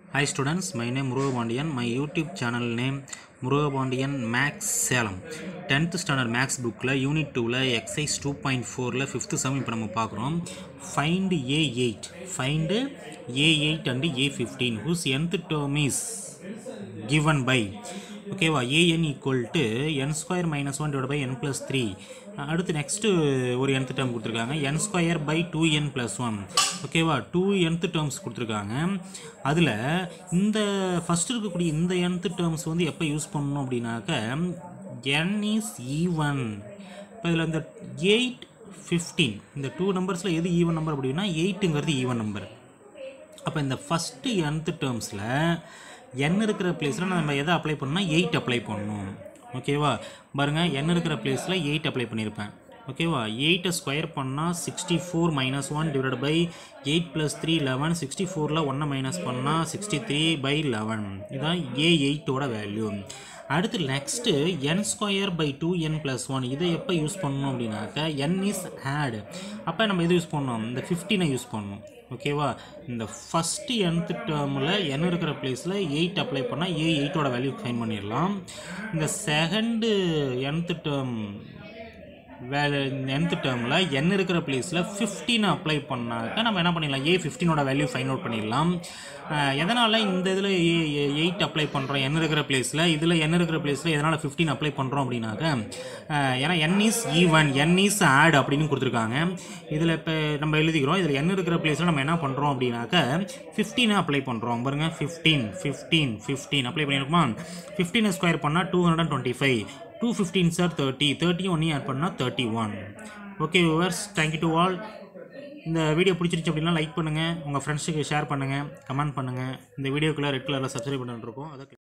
Hi students, my name Murugapandiyan. My YouTube channel name Murugapandiyan Max Salem. 10th standard Max bookல unit டூவில் exercise two point ஃபோரில் fifth sum இப்போ நம்ம பார்க்குறோம் find A eight find A eight and A fifteen whose nth term is given by ஓகேவா A N equal to N square minus one divide by N plus three அடுத்து next ஒரு nth term கொடுத்துருக்காங்க N square by two N plus one ஓகேவா two nth terms கொடுத்துருக்காங்க அதில் இந்த first இருக்கக்கூடிய இந்த nth டேர்ம்ஸ் வந்து எப்போ யூஸ் பண்ணணும் அப்படின்னாக்க n இஸ் ஈவன் இப்போ இதில் இந்த எயிட் ஃபிஃப்டீன் இந்த டூ நம்பர்ஸில் எது ஈவன் நம்பர் அப்படின்னா எயிட்டுங்கிறது ஈவன் நம்பர் அப்போ இந்த ஃபஸ்ட்டு nth டேர்ம்ஸில் n இருக்கிற பிளேஸில் நம்ம எதை அப்ளை பண்ணணும்னா எயிட் அப்ளை பண்ணணும் ஓகேவா பாருங்கள் n இருக்கிற பிளேஸில் எயிட் அப்ளை பண்ணியிருப்பேன் ஓகேவா எயிட்டை ஸ்கொயர் பண்ணால் sixty four minus one divide by eight plus three eleven sixty ஃபோரில் ஒன்றை மைனஸ் பண்ணால் சிக்ஸ்டி த்ரீ பை லெவன் இதான் ஏ எயிட்டோட வேல்யூ அடுத்து next N square by two N plus one இதை எப்போ யூஸ் பண்ணணும் அப்படின்னாக்க என் இஸ் ஆட் அப்போ நம்ம எது யூஸ் பண்ணணும் இந்த ஃபிஃப்டீனை யூஸ் பண்ணணும் ஓகேவா இந்த ஃபஸ்ட்டு nth டேர்மில் n இருக்கிற பிளேஸில் எயிட் அப்ளை பண்ணால் ஏ எயிட்டோட வேல்யூ ஃபைன் பண்ணிடலாம் இந்த செகண்டு nth டேர்ம் வேலை nth டேர்மில் n இருக்கிற பிளேஸில் ஃபிஃப்டீனை அப்ளை பண்ணாக்க நம்ம என்ன பண்ணிடலாம் ஏ ஃபிஃப்டீனோட வேல்யூ ஃபைண்ட் அவுட் பண்ணிடலாம் எதனால் இந்த இதில் ஏ எயிட் அப்ளை பண்ணுறோம் n இருக்கிற பிளேஸில் இதில் n இருக்கிற பிளேஸில் எதனால் ஃபிஃப்டீன் அப்ளை பண்ணுறோம் அப்படின்னாக்க அஹ், ஏன்னா n is even n is odd அப்படின்னு கொடுத்துருக்காங்க இதில் இப்போ நம்ம எழுதிக்கிறோம் இதில் n இருக்கிற பிளேஸில் நம்ம என்ன பண்ணுறோம் அப்படின்னாக்க ஃபிஃப்டீனை அப்ளை பண்ணுறோம் பாருங்க ஃபிஃப்டீன் ஃபிஃப்டீன் ஃபிஃப்டீன் அப்ளை பண்ணியிருக்குமா ஃபிஃப்டீனை ஸ்கொயர் பண்ணால் two hundred twenty five two fifteen sir thirty thirty ஒன்னையும் ஆட் பண்ணால் thirty one okay viewers thank you to all இந்த வீடியோ பிடிச்சிருச்சு அப்படின்னா லைக் பண்ணுங்கள் உங்கள் ஃப்ரெண்ட்ஸுக்கு ஷேர் பண்ணுங்கள் கமெண்ட் பண்ணுங்கள் இந்த வீடியோக்குள்ளே ரெட் கலரில் சப்ஸ்கிரைப் பண்ணிட்டுருக்கோம் அதை